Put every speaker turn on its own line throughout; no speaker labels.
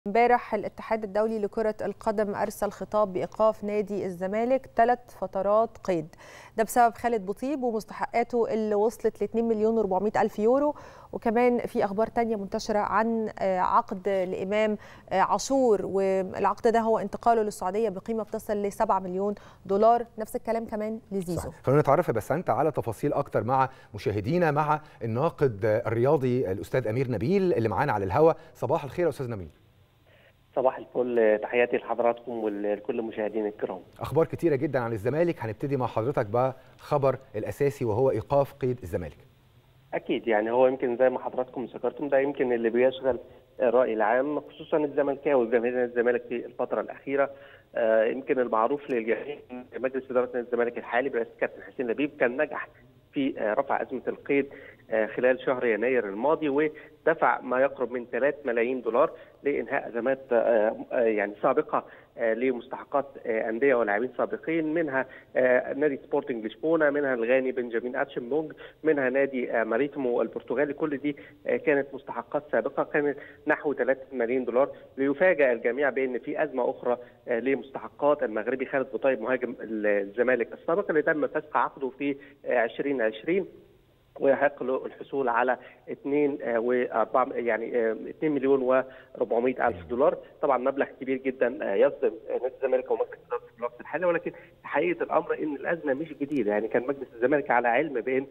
امبارح الاتحاد الدولي لكرة القدم أرسل خطاب بإيقاف نادي الزمالك ثلاث فترات قيد ده بسبب خالد بوطيب ومستحقاته اللي وصلت ل 2 مليون و400 ألف يورو وكمان في أخبار تانية منتشرة عن عقد لإمام عاشور والعقد ده هو انتقاله للسعودية بقيمة بتصل ل 7 مليون دولار نفس الكلام كمان لزيزو
خلونا نتعرف يا بسنت على تفاصيل أكتر مع مشاهدينا مع الناقد الرياضي الأستاذ أمير نبيل اللي معانا على الهوا صباح الخير يا أستاذ نبيل
صباح الفل تحياتي لحضراتكم ولكل مشاهدينا الكرام
اخبار كتيره جدا عن الزمالك هنبتدي مع حضرتك بخبر الاساسي وهو ايقاف قيد الزمالك
اكيد يعني هو يمكن زي ما حضراتكم ذكرتم ده يمكن اللي بيشغل الراي العام خصوصا الزملكاوي وجماهير الزمالك في الفتره الاخيره آه يمكن المعروف للجميع مجلس اداره نادي الزمالك الحالي برئاسه كابتن حسين لبيب كان نجح في رفع ازمه القيد خلال شهر يناير الماضي ودفع ما يقرب من 3 ملايين دولار لانهاء ازمات يعني سابقه لمستحقات انديه ولاعبين سابقين منها نادي سبورتنج لشبونه منها الغاني بنجامين اتشمبونج منها نادي ماريتمو البرتغالي كل دي كانت مستحقات سابقه كانت نحو 3 ملايين دولار ليفاجئ الجميع بان في ازمه اخرى لمستحقات المغربي خالد بوطيب مهاجم الزمالك السابق اللي تم فسخ عقده في 2020 ويحق له الحصول على 2 و يعني 2 مليون و400 الف دولار طبعا مبلغ كبير جدا يصدم نادي الزمالك ومجلس اداره في الوقت الحالي ولكن حقيقه الامر ان الازمه مش جديده يعني كان مجلس الزمالك على علم بان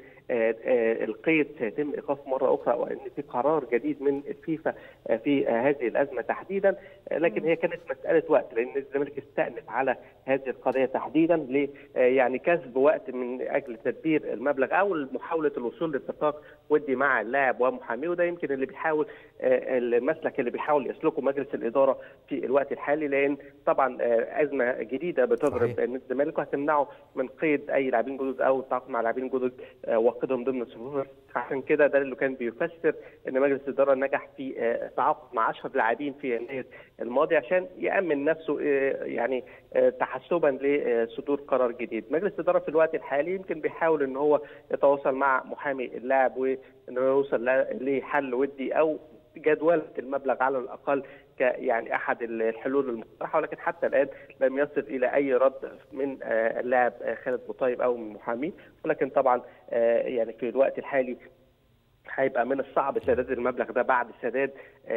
القيد سيتم ايقافه مره اخرى وان في قرار جديد من الفيفا في هذه الازمه تحديدا لكن هي كانت مساله وقت لان الزمالك استأنف على هذه القضيه تحديدا ل يعني كسب وقت من اجل تدبير المبلغ او محاوله الوصول لاتفاق ودي مع اللاعب ومحاميه وده يمكن اللي بيحاول المسلك اللي بيحاول يسلكه مجلس الاداره في الوقت الحالي لان طبعا ازمه جديده بتضرب نادي الزمالك وهتمنعه من قيد اي لاعبين جدد او التعاقد مع لاعبين جدد وقدهم ضمن صفوف عشان كده ده اللي كان بيفسر ان مجلس الاداره نجح في التعاقد مع 10 لاعبين في يناير الماضي عشان يامن نفسه يعني تحسبا لصدور قرار جديد مجلس الاداره في الوقت الحالي يمكن بيحاول ان هو يتواصل مع محامي اللاعب وانه يوصل لحل ودي او جدولة المبلغ على الاقل ك يعني احد الحلول المقترحه ولكن حتى الان لم يصل الى اي رد من اللاعب خالد بوطيب او من محاميه ولكن طبعا يعني في الوقت الحالي هيبقى من الصعب سداد المبلغ ده بعد سداد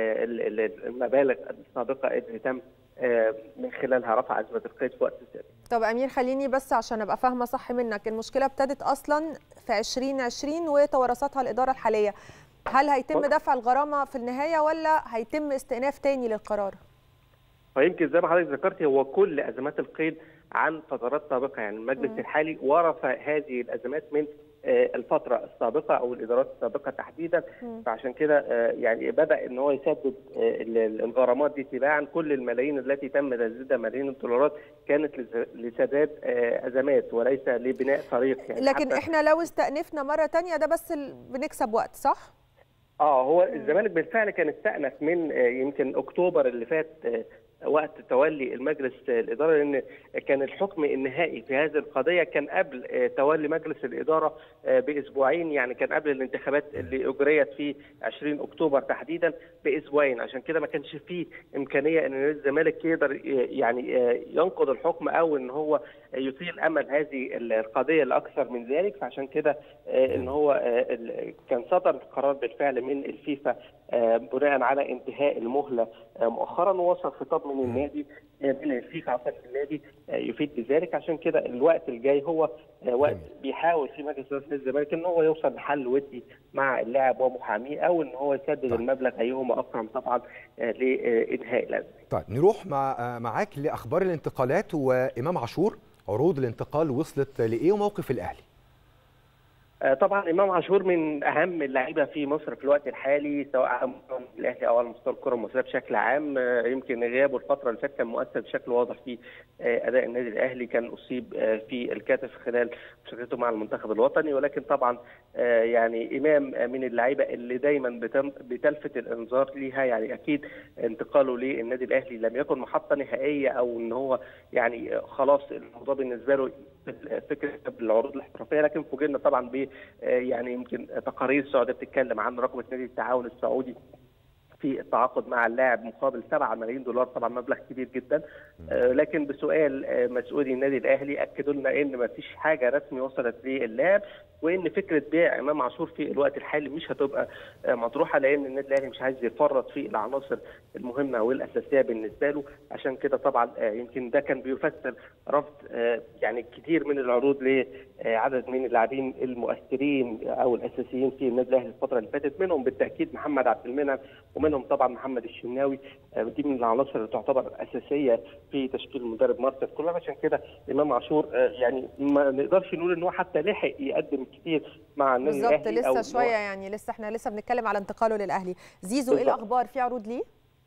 المبالغ السابقه اللي تم من خلالها رفع ازمه القيد في وقت سابق.
طب امير خليني بس عشان ابقى فاهمه صح منك المشكله ابتدت اصلا في 2020 وتورثتها الاداره الحاليه هل هيتم دفع الغرامه في النهايه ولا هيتم استئناف تاني للقرار؟
ويمكن زي ما حضرتك ذكرت هو كل ازمات القيد عن فترات سابقه يعني المجلس م. الحالي ورث هذه الازمات من الفتره السابقه او الادارات السابقه تحديدا م. فعشان كده يعني بدا ان هو يسدد الغرامات دي تباعا كل الملايين التي تم تسديدها ملايين الدولارات كانت لسداد ازمات وليس لبناء طريق
يعني لكن احنا لو استأنفنا مره ثانيه ده بس بنكسب وقت صح؟
اه هو الزمالك بالفعل كان استأنف من يمكن اكتوبر اللي فات وقت تولي المجلس الاداره لان كان الحكم النهائي في هذه القضيه كان قبل تولي مجلس الاداره باسبوعين يعني كان قبل الانتخابات اللي اجريت في 20 اكتوبر تحديدا باسبوعين عشان كده ما كانش فيه امكانيه ان نادي الزمالك يقدر يعني ينقض الحكم او ان هو يطيل امل هذه القضيه لاكثر من ذلك فعشان كده ان هو كان صدر القرار بالفعل من الفيفا بناء على انتهاء المهله مؤخرا ووصل خطاب من النادي من الفيفا عفوا النادي يفيد بذلك عشان كده الوقت الجاي هو وقت بيحاول في مجلس اداره نادي الزمالك ان هو يوصل لحل ودي مع اللاعب ومحاميه او ان هو يسدد طيب. المبلغ ايهما اكرم طبعا لانهاء الازمه.
طيب نروح مع معاك لاخبار الانتقالات وامام عاشور عروض الانتقال وصلت لايه وموقف الاهلي؟
طبعا امام عاشور من اهم اللعيبه في مصر في الوقت الحالي سواء على مستوى الاهلي او على مستوى الكره المصريه بشكل عام يمكن غيابه الفتره اللي فاتت كان مؤثر بشكل واضح في اداء النادي الاهلي كان اصيب في الكتف خلال مشاركته مع المنتخب الوطني ولكن طبعا يعني امام من اللعيبه اللي دايما بتلفت الانظار ليها يعني اكيد انتقاله للنادي الاهلي لم يكن محطه نهائيه او ان هو يعني خلاص الموضوع بالنسبه له فكره العروض الاحترافيه لكن فوجئنا طبعا ب يعني يمكن تقارير سعوديه بتتكلم عن رقم نادي التعاون السعودي في التعاقد مع اللاعب مقابل 7 ملايين دولار طبعا مبلغ كبير جدا آه، لكن بسؤال آه، مسؤولي النادي الاهلي اكدوا لنا ان ما فيش حاجه رسمي وصلت للاعب وان فكره بيع امام عاشور في الوقت الحالي مش هتبقى آه، مطروحه لان النادي الاهلي مش عايز يفرط في العناصر المهمه والاساسيه بالنسبه له عشان كده طبعا آه، يمكن ده كان بيفسر رفض آه، يعني كتير من العروض لعدد من اللاعبين المؤثرين او الاساسيين في النادي الاهلي الفتره اللي فاتت منهم بالتاكيد محمد عبد المنعم ومنهم طبعا محمد الشناوي آه، دي من العناصر اللي تعتبر اساسيه في تشكيل المدرب مارسيل كولر عشان كده امام عاشور آه، يعني ما نقدرش نقول ان هو حتى لحق يقدم كتير مع النادي
بالظبط
الاهلي أو
لسه
إن هو-
شويه يعني لسه احنا لسه بنتكلم على انتقاله للاهلي زيزو ايه
بالظبط.
الاخبار في عروض ليه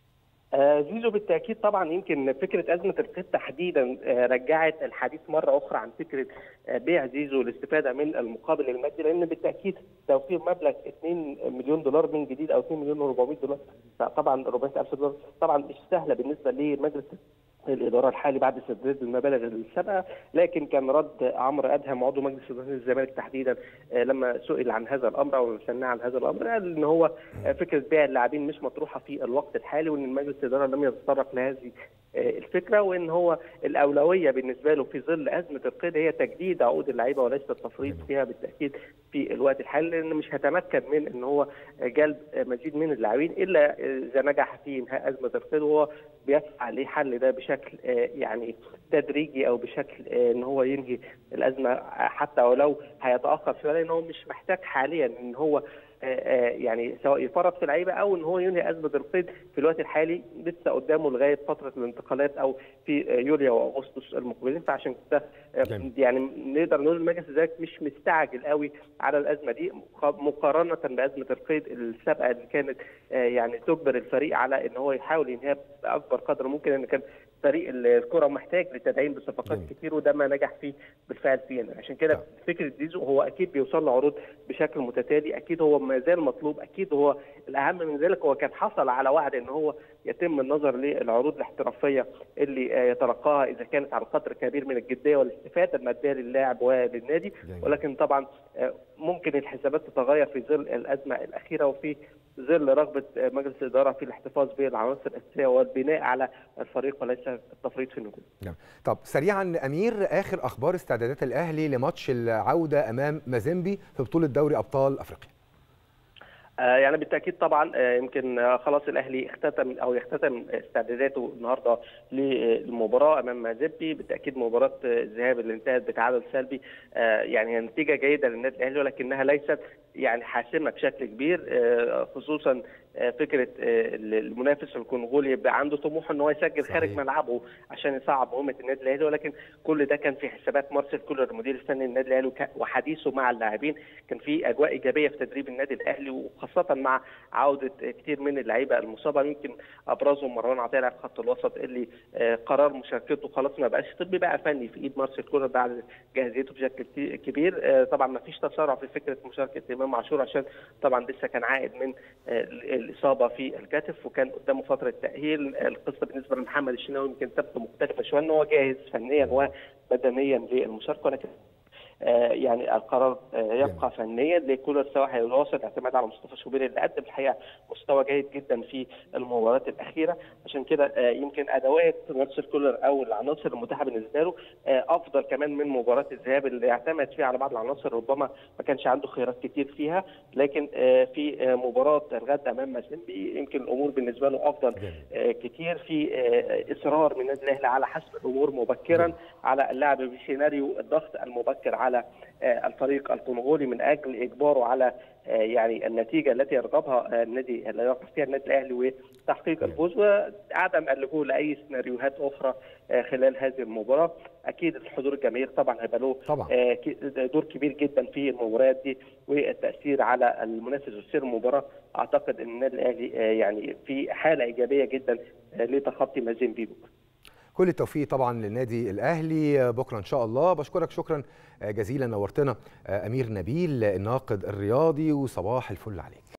آه، زيزو بالتاكيد طبعا يمكن فكره ازمه القيد تحديدا آه، رجعت الحديث مره اخرى عن فكره آه، بيع زيزو للاستفاده من المقابل المادي لان بالتاكيد توفير مبلغ 2 مليون دولار من جديد او 2 مليون و400 دولار طبعا 400 الف دولار طبعا مش سهله بالنسبه لمجلس الاداره الحالي بعد سداد المبالغ السابقه لكن كان رد عمرو ادهم عضو مجلس اداره الزمالك تحديدا آه، لما سئل عن هذا الامر او سمعنا عن هذا الامر قال ان هو آه، فكره بيع اللاعبين مش مطروحه في الوقت الحالي وان مجلس الاداره لم يتطرق لهذه آه، الفكره وان هو الاولويه بالنسبه له في ظل ازمه القيد هي تجديد عقود اللعيبه وليس التفريط فيها بالتاكيد في الوقت الحالي لان مش هيتمكن من ان هو جلب مزيد من اللاعبين الا اذا نجح في انهاء ازمه القيد وهو بيسعى لحل ده بشكل آه، يعني تدريجي او بشكل آه، ان هو ينهي الازمه حتى ولو هيتاخر شويه لان هو مش محتاج حاليا ان هو آه، آه، يعني سواء يفرط في لعيبه او ان هو ينهي ازمه القيد في الوقت الحالي لسه قدامه لغايه فتره الانتقالات او في آه، يوليو واغسطس المقبلين فعشان كده آه،
جميل.
يعني نقدر نقول المجلس الزمالك مش مستعجل قوي على الازمه دي مق- مقارنه بازمه القيد السابقه اللي كانت آه، يعني تجبر الفريق على ان هو يحاول ينهيها باكبر قدر ممكن ان كان فريق الكره محتاج لتدعيم بصفقات
جميل.
كتير وده ما نجح فيه بالفعل فينا عشان كده
طبعا.
فكره زيزو هو اكيد بيوصل له عروض بشكل متتالي اكيد هو ما زال مطلوب اكيد هو الاهم من ذلك هو كان حصل على وعد ان هو يتم النظر للعروض الاحترافيه اللي آه، يتلقاها اذا كانت على قدر كبير من الجديه والاستفاده الماديه للاعب وللنادي
جميل.
ولكن طبعا آه، ممكن الحسابات تتغير في ظل الازمه الاخيره وفي ظل رغبه آه، مجلس الاداره في الاحتفاظ بالعناصر الاساسيه والبناء على الفريق وليس التفريط في النجوم.
نعم. طب سريعا امير اخر اخبار استعدادات الاهلي لماتش العوده امام مازيمبي في بطوله دوري ابطال افريقيا
آه، يعني بالتاكيد طبعا آه، يمكن آه، خلاص الاهلي اختتم او يختتم استعداداته النهارده للمباراه امام مازيمبي بالتاكيد مباراه آه، الذهاب اللي انتهت بتعادل سلبي آه، يعني هي نتيجه جيده للنادي الاهلي ولكنها ليست يعني حاسمه بشكل كبير آه، خصوصا آه، فكره آه، المنافس الكونغولي يبقى عنده طموح ان هو يسجل
صحيح.
خارج ملعبه عشان يصعب مهمه النادي الاهلي ولكن كل ده كان في حسابات مارسيل كولر المدير الفني للنادي الاهلي وك- وحديثه مع اللاعبين كان في اجواء ايجابيه في تدريب النادي الاهلي وخاصه مع عوده كتير من اللعيبه المصابه يمكن ابرزهم مروان عطيه لاعب خط الوسط اللي آه، قرار مشاركته خلاص ما بقاش طبي بقى فني في ايد مارسيل كولر بعد جاهزيته بشكل كتير- كبير آه، طبعا ما فيش تسارع في فكره مشاركه امام عاشور عشان طبعا لسه كان عائد من آه، الاصابه في الكتف وكان قدامه فتره تاهيل القصه بالنسبه لمحمد الشناوي يمكن تبدو مختلفه شويه ان هو جاهز فنيا وبدنيا للمشاركه ولكن آه، يعني القرار آه، يبقى فنيا لكولر سواء هيواصل الاعتماد على مصطفى شوبير اللي قدم الحقيقه مستوى جيد جدا في المباريات الاخيره عشان كده آه، يمكن ادوات مارسيل كولر او العناصر المتاحه بالنسبه له آه، افضل كمان من مباراه الذهاب اللي اعتمد فيها على بعض العناصر ربما ما كانش عنده خيارات كتير فيها لكن آه، في آه، مباراه الغد امام مازيمبي يمكن الامور بالنسبه له افضل
جميل.
آه، كتير في آه، اصرار من النادي الاهلي على حسم الامور مبكرا على اللعب بسيناريو الضغط المبكر على آه، الفريق الكونغولي من اجل اجباره على آه، يعني النتيجه التي يرغبها آه، النادي اللي يرغب فيها النادي الاهلي وتحقيق الفوز وعدم اللجوء لاي سيناريوهات اخرى آه، خلال هذه المباراه اكيد الحضور الجماهير طبعا هيبقى له
طبعا.
آه، ك- دور كبير جدا في المباريات دي والتاثير على المنافس وسير المباراه اعتقد ان النادي الاهلي آه، يعني في حاله ايجابيه جدا آه، لتخطي مازيمبي بكره
كل التوفيق طبعا للنادي الاهلي بكره ان شاء الله بشكرك شكرا جزيلا نورتنا امير نبيل الناقد الرياضي وصباح الفل عليك